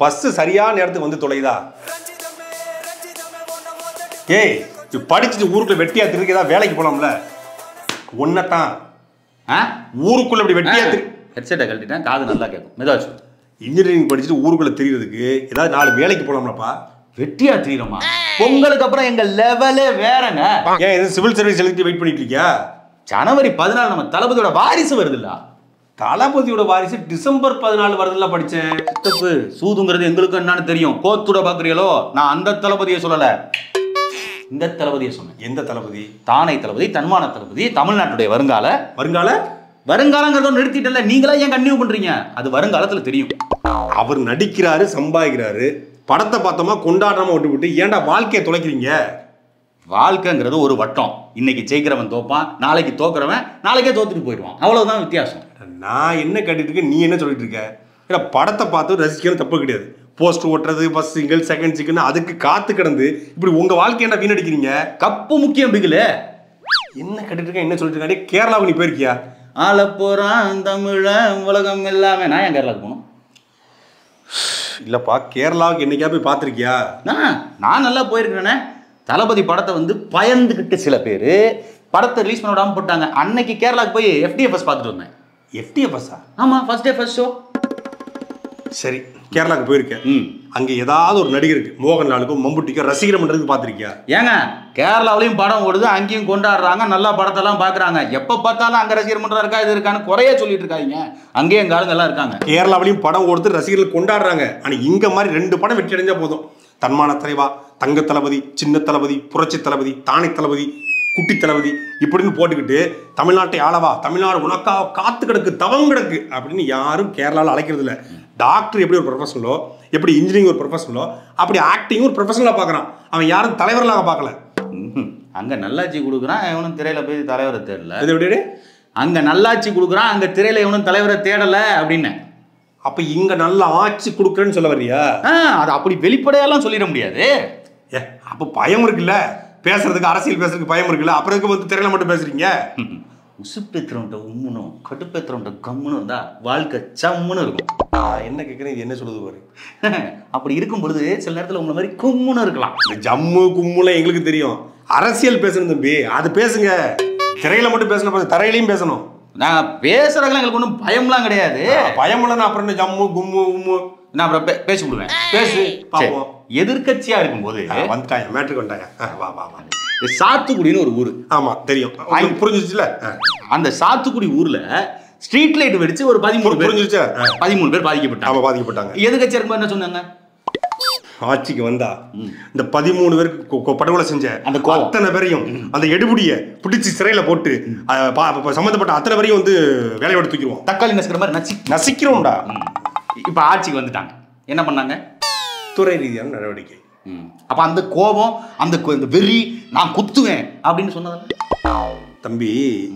Bus சரியான நேரத்துக்கு வந்து தொலைதா ஏய் இது படிச்சுட்டு ஊருக்குள்ள வெட்டியா திருக்க ஏதாவது வேலைக்கு போலாம்ல ஒன்னதான் ஆ ஊருக்குள்ள இப்படி வெட்டியா திரு ஹெட்செட்டை கழட்டிட்டேன் காது நல்லா கேட்கும் மெதுவா சொல்லு இன்ஜினியரிங் படிச்சுட்டு ஊருக்குள்ள தெரியறதுக்கு ஏதாவது நாலு வேலைக்கு போலாம்லப்பா வெட்டியா தீரமா பொங்கலுக்கு அப்புறம் எங்க லெவலே வேறங்க ஏன் எதுவும் சிவில் சர்வீஸ் எழுதி வெயிட் பண்ணிட்டு இருக்கியா ஜனவரி பதினாலு நம்ம தளபதியோட வாரிசு வருதுல்ல தளபதியோட வாரிசு டிசம்பர் பதினாலு வருதுல படிச்சேன் சித்தப்பு சூதுங்கிறது எங்களுக்கு என்னன்னு தெரியும் கோத்துட பாக்குறீங்களோ நான் அந்த தளபதியை சொல்லல இந்த தளபதியை சொன்னேன் எந்த தளபதி தானை தளபதி தன்மான தளபதி தமிழ்நாட்டுடைய வருங்கால வருங்கால வருங்காலங்கிறத நிறுத்திட்டல நீங்களா ஏன் கன்டினியூ பண்றீங்க அது வருங்காலத்துல தெரியும் அவர் நடிக்கிறாரு சம்பாதிக்கிறாரு படத்தை பார்த்தோமா கொண்டாடாம விட்டு விட்டு ஏன்டா வாழ்க்கையை தொலைக்கிறீங்க வாழ்க்கைங்கிறது ஒரு வட்டம் இன்னைக்கு ஜெயிக்கிறவன் தோப்பான் நாளைக்கு தோக்குறவன் நாளைக்கே தோத்துட்டு போயிடுவான் அவ்வளவுதான் வித்தியாசம் நான் என்ன கேட்டுட்டு இருக்கேன் நீ என்ன சொல்லிட்டு இருக்க ஏன்னா படத்தை பார்த்து ரசிக்கிறது தப்பு கிடையாது போஸ்ட் ஓட்டுறது பஸ் சிங்கிள் செகண்ட் சிக்கன் அதுக்கு காத்து கிடந்து இப்படி உங்க வாழ்க்கை என்ன வீணடிக்கிறீங்க கப்பு முக்கியம் பிகிலு என்ன கேட்டுட்டு இருக்க என்ன சொல்லிட்டு இருக்க கேரளாவுக்கு நீ போயிருக்கியா ஆளப்போறான் தமிழ உலகம் எல்லாமே நான் ஏன் கேரளாக்கு போகணும் இல்லப்பா கேரளாவுக்கு என்னைக்கா போய் பார்த்திருக்கியா நான் நான் நல்லா போயிருக்கிறேனே தளபதி படத்தை வந்து பயந்துக்கிட்டு சில பேர் படத்தை ரிலீஸ் பண்ண விடாம போட்டாங்க அன்னைக்கு கேரளாக்கு போய் எஃப்டிஎஃப்எஸ் பார்த்துட்டு வந்தேன் எஃப்டிஎஃப்எஸ்ஸா ஆமா ஃபர்ஸ்ட் டே ஃபர்ஸ்ட் ஷோ சரி கேரளாவுக்கு போயிருக்கேன் ம் அங்க ஏதாவது ஒரு நடிகருக்கு மோகன்லாலுக்கும் மம்புட்டிக்கும் ரசிகரம் பண்றதுக்கு பார்த்திருக்கியா ஏங்க கேரளாவிலையும் படம் ஓடுது அங்கேயும் கொண்டாடுறாங்க நல்லா படத்தெல்லாம் பார்க்குறாங்க எப்போ பார்த்தாலும் அங்கே ரசிகர் மன்றம் இருக்கா இது இருக்கான்னு குறைய சொல்லிட்டு இருக்காங்க அங்கேயும் எங்கள் ஆளுங்க எல்லாம் இருக்காங்க கேரளாவிலையும் படம் கொடுத்து ரசிகர்கள் கொண்டாடுறாங்க ஆனா இங்க மாதிரி ரெண்டு படம் வெற்றி அடைஞ்சா போதும் தன்மான தலைவா தங்க தளபதி சின்ன தளபதி புரட்சி தளபதி தானை தளபதி குட்டி தளபதி இப்படின்னு போட்டுக்கிட்டு தமிழ்நாட்டை ஆளவா தமிழ்நாடு உனக்கா காத்து கிடக்கு தவம் கிடக்கு அப்படின்னு யாரும் கேரளாவில் அழைக்கிறது இல்ல டாக்டர் எப்படி ஒரு ப்ரொஃபஷனலோ எப்படி இன்ஜினியரிங் ஒரு ப்ரொஃபஷனலோ அப்படி ஆக்டிங் ஒரு ப்ரொஃபஷனலாக பார்க்குறான் அவன் யாரும் தலைவர்களாக பார்க்கல அங்கே நல்லாட்சி கொடுக்குறான் எவனும் திரையில போய் தலைவரை தேடல இது எப்படி அங்கே நல்லாட்சி கொடுக்குறான் அங்கே திரையில எவனும் தலைவரை தேடல அப்படின்னு அப்ப இங்க நல்ல ஆட்சி கொடுக்குறேன்னு சொல்ல வர்றியா ஆ அது அப்படி வெளிப்படையெல்லாம் சொல்லிட முடியாது ஏ அப்போ பயம் இருக்குல்ல பேசுறதுக்கு அரசியல் பேசுறதுக்கு பயம் இருக்குல்ல அப்புறம் எதுக்கு வந்து திரையில மட்டும் பேசுறீங்க உசுப்பேத்துறவன்ட்ட உம்முனும் கடுப்பேத்துறவன்ட்ட கம்முன்னு இருந்தா வாழ்க்கை சம்முன்னு இருக்கும் நான் என்ன கேட்குறேன் இது என்ன சொல்லுது பாரு அப்படி இருக்கும் பொழுது சில நேரத்தில் உங்களை மாதிரி கும்முன்னு இருக்கலாம் இந்த ஜம்மு கும்முலாம் எங்களுக்கு தெரியும் அரசியல் பேசணும் தம்பி அது பேசுங்க திரையில மட்டும் பேசணும் பாருங்க, தரையிலையும் பேசணும் நான் பேசுறதுல எங்களுக்கு ஒன்றும் பயம்லாம் கிடையாது பயம் இல்லைன்னா அப்புறம் என்ன ஜம்மு கும்மு உம்மு நான் அப்புறம் பே- பேசி விடுவேன் பேசு பாப்போம் எதிர்கட்சியா இருக்கும்போது ஆ, வந்துட்டாங்க மேட்ருக்கு வந்துட்டாங்க ஆ, வா வா வா இந்த சாத்துக்குடின்னு ஒரு ஊர் ஆமா தெரியும் உங்களுக்கு புரிஞ்சிச்சுல ஆ, அந்த சாத்துக்குடி ஊர்ல ஸ்ட்ரீட் லைட் வெடிச்சு ஒரு பதிமூணு பேர் புரிஞ்சிருச்சா ஆ, பதிமூணு பேர் பாதிக்கப்பட்டாங்க ஆமா பாதிக்கப்பட்டாங்க எதிர்கட்சியா இருக்கும்போது என்ன சொன்னாங்க ஆட்சிக்கு வந்தா இந்த பதிமூணு பேருக்கு கொ- கொ- படுகொலை செஞ்ச அந்த கோவம். அத்தனை பேரையும் அந்த எடுபடிய பிடிச்சி சிறையில போட்டு அ, பா- பா- சம்பந்தப்பட்ட அத்தனை பேரையும் வந்து வேலையை விட்டு தூக்கிடுவோம் தக்காளி நசுக்கிற மாதிரி நச்சு நசிக்கிறோம்டா இப்ப ஆட்சிக்கு வந்துட்டாங்க என்ன பண்ணாங்க துறை ரீதியான நடவடிக்கை அப்ப அந்த கோபம் அந்த கொ- இந்த வெறி நான் குத்துவேன் அப்படின்னு சொன்னதால தம்பி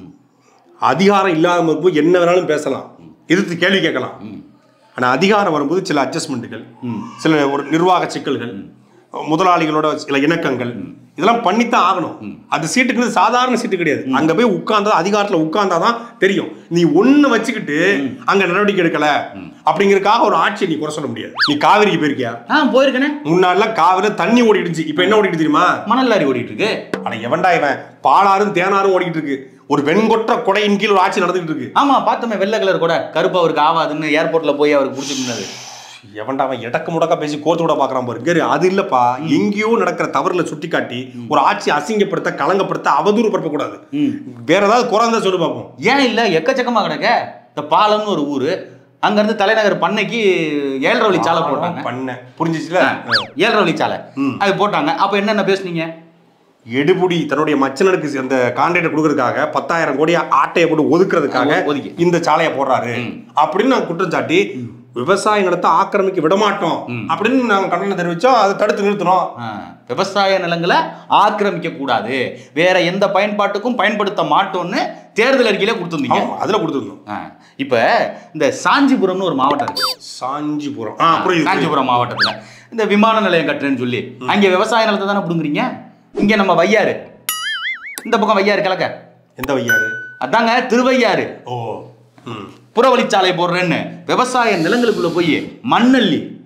அதிகாரம் இல்லாத போது என்ன வேணாலும் பேசலாம் எதிர்த்து கேள்வி கேட்கலாம் ஆனா அதிகாரம் வரும்போது சில அட்ஜஸ்ட்மெண்ட்டுகள் சில ஒரு நிர்வாக சிக்கல்கள் முதலாளிகளோட சில இணக்கங்கள் இதெல்லாம் பண்ணித்தான் ஆகணும் அது சீட்டுக்கு சாதாரண சீட்டு கிடையாது அங்க போய் உட்கார்ந்தா அதிகாரத்துல உட்கார்ந்தாதான் தெரியும் நீ ஒண்ணு வச்சுக்கிட்டு அங்க நடவடிக்கை எடுக்கல அப்படிங்கறதுக்காக ஒரு ஆட்சியை நீ குறை சொல்ல முடியாது நீ காவிரிக்கு போயிருக்கியா ஆ போயிருக்கேனே முன்னாடிலாம் காவிரி தண்ணி ஓடிடுச்சு இப்ப என்ன ஓடிட்டு தெரியுமா மணல் லாரி ஓடிட்டு இருக்கு ஆனா எவன்டா இவன் பாலாறும் தேனாரும் ஓடிக்கிட்டு இருக்கு ஒரு வெண்கொற்ற கொடையின் கீழ் ஒரு ஆட்சி நடந்துகிட்டு இருக்கு ஆமா பார்த்தோமே வெள்ளை கலர் கூட கருப்பு அவருக்கு ஆவாதுன்னு ஏர்போர்ட்ல போய் அவருக்கு பிடிச்சிட்டு இருந்தாரு எவன்டா அவன் இடக்கு முடக்கா பேசி கோத்து விட பாக்குறான் பாரு கேரு அது இல்லப்பா எங்கேயோ நடக்கிற தவறுல சுட்டி காட்டி ஒரு ஆட்சி அசிங்கப்படுத்த கலங்கப்படுத்த அவதூறு பரப்ப கூடாது வேற ஏதாவது குறைந்தா சொல்லு பார்ப்போம் ஏன் இல்ல எக்கச்சக்கமா கிடக்க இந்த பாலம்னு ஒரு ஊரு அங்க இருந்து தலைநகர் பண்ணைக்கு ஏழரை வழி சாலை போட்டாங்க பண்ண புரிஞ்சிச்சுல ஏழரை வழி சாலை அது போட்டாங்க அப்ப என்னென்ன பேசுனீங்க எடுபுடி தன்னுடைய மச்சனனுக்கு அந்த கான்ட்ராக்ட் கொடுக்கறதுக்காக பத்தாயிரம் கோடி ஆட்டையை போட்டு ஒதுக்குறதுக்காக ஒ- ஒதுக்கி. இந்த சாலையை போடுறாரு அப்படின்னு நான் குற்றம் சாட்டி விவசாய நிலத்தை ஆக்கிரமிக்க விட மாட்டோம் அப்படின்னு நாங்க கண்டனம் தெரிவிச்சோம் அதை தடுத்து நிறுத்தினோம் ஆ, விவசாய நிலங்களை ஆக்கிரமிக்க கூடாது வேற எந்த பயன்பாட்டுக்கும் பயன்படுத்த மாட்டோம்னு தேர்தல் அறிக்கையில கொடுத்துருந்தீங்க ஆமா, அதுல கொடுத்துருந்தோம் ஆ, இப்ப இந்த சாஞ்சிபுரம்னு ஒரு மாவட்டம் இருக்கு சாஞ்சிபுரம் ஆ புரியுது புரியுது. காஞ்சிபுரம் மாவட்டத்துல இந்த விமான நிலையம் கட்டுறேன்னு சொல்லி அங்க விவசாய நிலத்தை தானே பிடுங்குறீங்க இங்க நம்ம வையாறு இந்த பக்கம் வையாறு கிழக்க எந்த வையாரு அதாங்க திருவையாறு ஓ ம் புறவழிச்சாலை போடுறேன்னு விவசாய நிலங்களுக்குள்ள போய் மண்ணள்ளி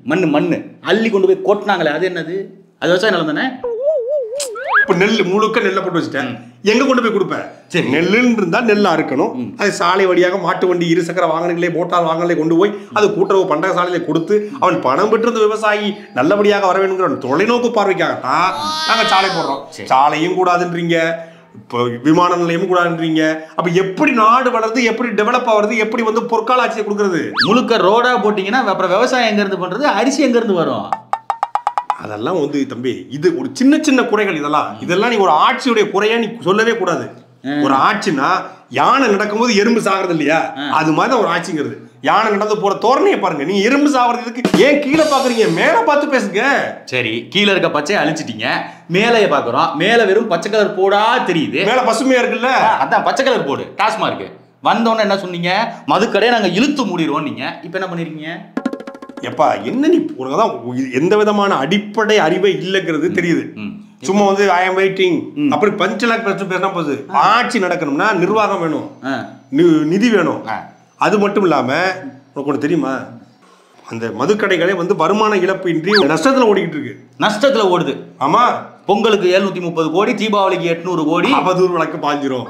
மண்ணு மண்ணு அள்ளி கொண்டு போய் கொட்டினாங்களே அது என்னது அது விவசாய நிலம் தானே இப்ப நெல் முழுக்க நெல்லை போட்டு வச்சுட்டேன் எங்க கொண்டு போய் கொடுப்பேன் சரி. நெல்லுன்னு இருந்தா நெல் அறுக்கணும் அது சாலை வழியாக மாட்டு வண்டி இருசக்கர வாகனங்களே மோட்டார் வாகனங்களே கொண்டு போய் அது கூட்டுறவு பண்டக சாலையில கொடுத்து அவன் பணம் பெற்றிருந்த விவசாயி நல்லபடியாக வர வேணுங்கிற ஒரு தொலைநோக்கு பார்வைக்காகத்தான் நாங்க சாலை போடுறோம் சரி. சாலையும் கூடாதுன்றீங்க இப்போ விமான நிலையமும் கூடாதுன்றீங்க அப்ப எப்படி நாடு வளருது எப்படி டெவலப் ஆகுறது எப்படி வந்து பொற்கால ஆட்சியை கொடுக்கறது முழுக்க ரோடா போட்டீங்கன்னா அப்புறம் விவசாயம் எங்க இருந்து பண்றது அரிசி எங்க இருந்து வரும் அதெல்லாம் வந்து தம்பி இது ஒரு சின்ன சின்ன குறைகள் இதெல்லாம் இதெல்லாம் நீ ஒரு ஆட்சியுடைய குறையா நீ சொல்லவே கூடாது ஒரு ஆட்சினா யானை நடக்கும்போது எறும்பு சாகிறது இல்லையா அது மாதிரி தான் ஒரு ஆட்சிங்கிறது யானை நடந்து போற தோரணையை பாருங்க நீங்க எறும்பு சாகிறதுக்கு ஏன் கீழே பாக்குறீங்க மேல பார்த்து பேசுங்க சரி கீழே இருக்க பச்சையை அழிச்சிட்டீங்க மேலைய பாக்குறோம் மேல வெறும் பச்சை கலர் போடா தெரியுது மேல பசுமையா இருக்குல்ல ஆ, அதான் பச்சை கலர் போடு டாஸ்மார்க் வந்தோடனே என்ன சொன்னீங்க மதுக்கடையை நாங்க இழுத்து மூடிடுவோம் நீங்க இப்போ என்ன பண்ணிருக்கீங்க எப்பா என்ன நீ உனக்குதான் எந்த விதமான அடிப்படை அறிவே இல்லைங்கிறது தெரியுது ம். சும்மா வந்து ஐ எம் வெயிட்டிங் அப்புறம் பஞ்ச லேக் பிரச்சனை பேசினா போகுது ஆட்சி நடக்கணும்னா நிர்வாகம் வேணும் ஆ. நி- நிதி வேணும் ஆ. அது மட்டும் இல்லாம உனக்கு ஒன்று தெரியுமா அந்த மதுக்கடைகளே வந்து வருமான இழப்பு இன்றி நஷ்டத்துல ஓடிக்கிட்டு இருக்கு நஷ்டத்துல ஓடுது ஆமா பொங்கலுக்கு எழுநூத்தி முப்பது கோடி தீபாவளிக்கு எட்நூறு கோடி அவதூறு வழக்கு பாஞ்சிரும்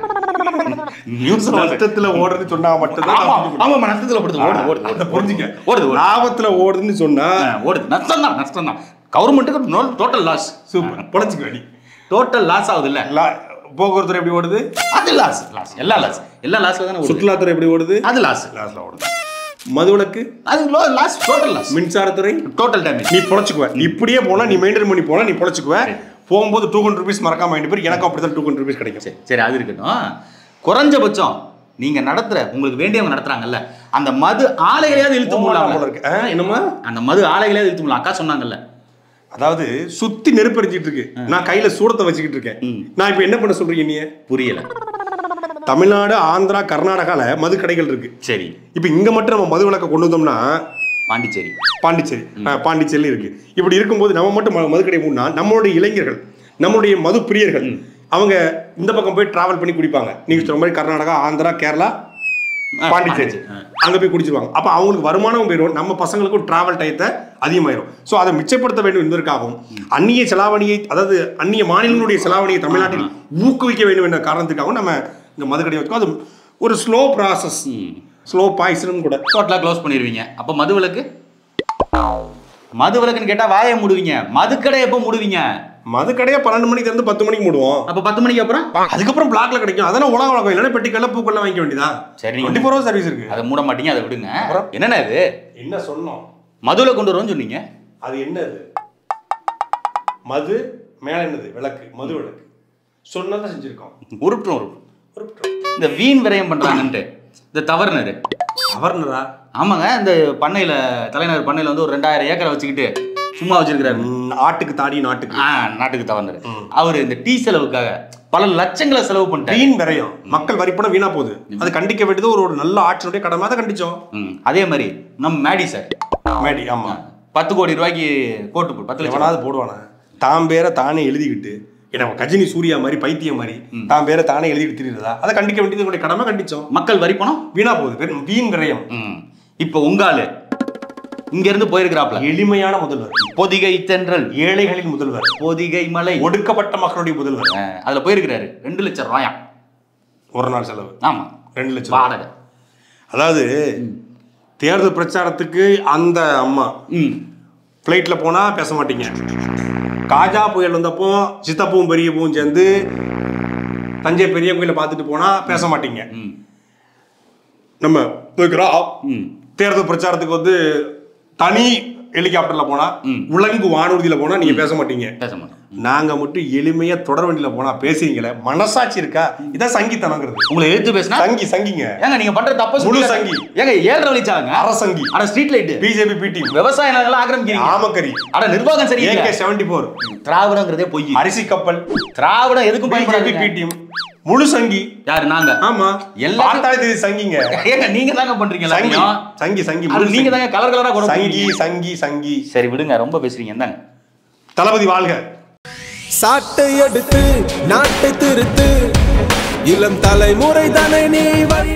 நியூஸ் நஷ்டத்துல ஓடுறது சொன்னா மட்டும்தான் ஆமா நான் புரிஞ்சுப்பேன். ஆமா நஷ்டத்துல ஓடுது ஓடுது ஓடுது அதை புரிஞ்சுக்க ஓடுது ஓடுது லாபத்துல ஓடுதுன்னு சொன்னா ஆ, ஓடுது நஷ்டம் தான் நஷ்டம் தான் கவர்மெண்ட்டுக்கு டோட்டல் லாஸ் சூப்பர் பொழைச்சுக்க நீ டோட்டல் லாஸ் ஆகுது இல்ல லா- போக்குவரத்துறை எப்படி ஓடுது அது லாஸ் லாஸ் எல்லா லாஸ் எல்லா லாஸ்ல தானே ஓடுது சுற்றுலாத்துறை எப்படி ஓடுது அது லாஸ் லாஸ்ல ஓடுது மதுவிலக்கு அது லாஸ் டோட்டல் லாஸ் மின்சாரத்துறை டோட்டல் டேமேஜ் நீ பொழைச்சுக்குவ இப்படியே போனா நீ மெயின்டைன் பண்ணி போனா நீ பொழைச்சுக்குவ போகும்போது டூ ஹண்ட்ரட் ருபீஸ் மறக்காம வாங்கிட்டு போய் எனக்கும் அப்படிதான் டூ ஹண்ட்ரட் ருபீஸ் கிடைக்கும் சரி சரி அது இருக்கட்டும் குறைஞ்சபட்சம் நீங்க நடத்துற உங்களுக்கு வேண்டியவங்க நடத்துறாங்கல்ல அந்த மது ஆலைகளையாவது இழுத்து போல மூடலாம் இருக்கு ஆ, என்னம்மா அந்த மது ஆலைகளையாவது இழுத்து மூடலாம் அக்கா சொன்னாங்கல்ல அதாவது சுத்தி நெருப்பறிச்சிட்டு இருக்கு நான் கையில சூடத்தை வச்சுக்கிட்டு இருக்கேன் ம். நான் இப்ப என்ன பண்ண சொல்றீங்க நீ புரியல தமிழ்நாடு ஆந்திரா கர்நாடகால மது கடைகள் இருக்கு சரி இப்ப இங்க மட்டும் நம்ம மது விளக்க கொண்டு வந்தோம்னா பாண்டிச்சேரி பாண்டிச்சேரி ஆ, பாண்டிச்சேரி இருக்கு இப்படி இருக்கும்போது நம்ம மட்டும் ம- மதுக்கடை மூடனா நம்மளுடைய இளைஞர்கள் நம்மளுடைய மது பிரியர்கள் அவங்க இந்த பக்கம் போய் டிராவல் பண்ணி குடிப்பாங்க நீங்க சொன்ன மாதிரி கர்நாடகா ஆந்திரா கேரளா ஆ, பாண்டிச்சேரி ஆ. அங்க போய் குடிச்சிருவாங்க அப்ப அவங்களுக்கு வருமானம் போயிடும் நம்ம பசங்களுக்கும் டிராவல் டயத்தை அதிகமாயிரும் ஸோ அதை மிச்சப்படுத்த வேண்டும் என்பதற்காகவும் அந்நிய செலாவணியை அதாவது அந்நிய மாநிலங்களுடைய செலாவணியை தமிழ்நாட்டில் ஊக்குவிக்க வேண்டும் என்ற காரணத்துக்காகவும் நம்ம இங்க மதுக்கடை வச்சுக்கோ அது ஒரு ஸ்லோ ப்ராசஸ் ஸ்லோ பாய்சனும் கூட டோட்டலாக க்ளோஸ் பண்ணிடுவீங்க அப்போ மது விலக்கு மது விலக்குன்னு கேட்டா வாயை மூடுவீங்க மதுக்கடை எப்போ மூடுவீங்க மதுக்கடையை பன்னெண்டு மணிக்கு இருந்து பத்து மணிக்கு மூடுவோம் அப்போ பத்து மணிக்கு அப்புறம் அதுக்கப்புறம் பிளாக்ல கிடைக்கும் அதான உலக வழக்கம் இல்லைன்னா பெட்டிக்கல்ல பூக்கள்ல வாங்கிக்க வேண்டியதா சரி, நீங்க- டுவெண்ட்டி ஃபோர் ஹவர் சர்வீஸ் இருக்கு அதை மூட மாட்டீங்க அதை விடுங்க அப்புறம்? என்னண்ணா இது என்ன சொன்னோம் மதுவில் கொண்டு வருவோம்னு சொன்னீங்க அது என்னது மது மேல என்னது விளக்கு மது விளக்கு சொன்னதை செஞ்சிருக்கோம் உருட்டும் உருட்டும் இந்த வீண் விரயம் பண்றாங்கன்ட்டு இந்த தவறுனரு கவர்னரா ஆமாங்க இந்த பண்ணையில தலைநகர் பண்ணையில வந்து ஒரு ரெண்டாயிரம் ஏக்கரை வச்சுக்கிட்டு சும்மா வச்சிருக்கிறாரு ம், ஆட்டுக்கு தாடி நாட்டுக்கு ஆ நாட்டுக்கு தவறுனரு அவர் இந்த டீ செலவுக்காக பல லட்சங்களை செலவு பண்ணிட்டாரு வீண் விரயம் மக்கள் வரிப்பணம் வீணா போகுது அது கண்டிக்க வேண்டியது ஒரு ஒரு நல்ல ஆட்சியுடைய கடமை அதை கண்டிச்சோம் ம், அதே மாதிரி நம்ம மேடி சார் மேடி ஆமா பத்து கோடி ரூபாய்க்கு கோட்டு போட்டு பத்து லட்சம் எவனாவது போடுவானா தான் பேரை தானே எழுதிக்கிட்டு என்ன கஜினி சூர்யா மாதிரி பைத்தியம் மாதிரி தான் பேரை தானே எழுதிக்கிட்டு தெரியுறதா அதை கண்டிக்க வேண்டியது என்னுடைய கடமை கண்டிச்சோம் மக்கள் வரி பணம் வீணா போகுது வெறும் வீண் விரயம் ம். இப்போ உங்க ஆளு இங்க இருந்து போயிருக்கிறாப்ல எளிமையான முதல்வர் பொதிகை தென்றல் ஏழைகளின் முதல்வர் பொதிகை மலை ஒடுக்கப்பட்ட மக்களுடைய முதல்வர் ஆ, அதுல போயிருக்கிறாரு ரெண்டு லட்சம் ரூபாயா ஒரு நாள் செலவு ஆமா ரெண்டு லட்சம் ரூபாய். வாடகை அதாவது தேர்தல் பிரச்சாரத்துக்கு அந்த அம்மா ம் ஃப்ளைட்டில் போனால் பேச மாட்டீங்க காஜா புயல் வந்தப்போ சித்தப்பவும் பெரியப்பவும் சேர்ந்து தஞ்சை பெரிய கோயிலை பார்த்துட்டு போனால் பேச மாட்டீங்க ம் நம்ம இருக்கிறோம் ம் தேர்தல் பிரச்சாரத்துக்கு வந்து தனி ஹெலிகாப்டர்ல போனா ம். உலங்கு வானூர்தியில போனா நீங்க பேச மாட்டீங்க பேச மாட்டோம் நாங்க மட்டும் எளிமையா தொடர் வண்டியில போனா பேசுறீங்களே மனசாட்சி இருக்கா இதான் சங்கித்தனங்கிறது உங்களை எதிர்த்து பேசினா சங்கி சங்கிங்க ஏங்க நீங்க பண்ற தப்ப முழு சொல்லி- சங்கி. ஏங்க ஏழரை வலிச்சாங்க அரசங்கி அட ஸ்ட்ரீட் லைட் பிஜேபி பிடி விவசாய நிலங்களை ஆக்கிரமிக்கிறீங்க ஆமக்கரி அட நிர்வாகம் சரியில்லை ஏகே செவன்டி போர் திராவிடங்கிறதே பொய் அரிசி கப்பல் திராவிடம் எதுக்கும் பிஜேபி பயன்படாது பிடிஎம் முழு சங்கி யாரு நாங்க ஆமா எல்லாத்தையும்- பார்த்தாலே தெரியுது சங்கிங்க ஏங்க நீங்க தாங்க பண்றீங்க சங்கி எல்லாத்தையும். சங்கி சங்கி அது முழு நீங்க சங்கி. தாங்க கலர் கலரா கொண்டு சங்கி போறீங்க. சங்கி சங்கி சரி விடுங்க ரொம்ப பேசுறீங்க இந்தாங்க தளபதி வாழ்க சாட்டை எடுத்து நாட்டை திருத்து இளம் தலைமுறை தானே நீ வழி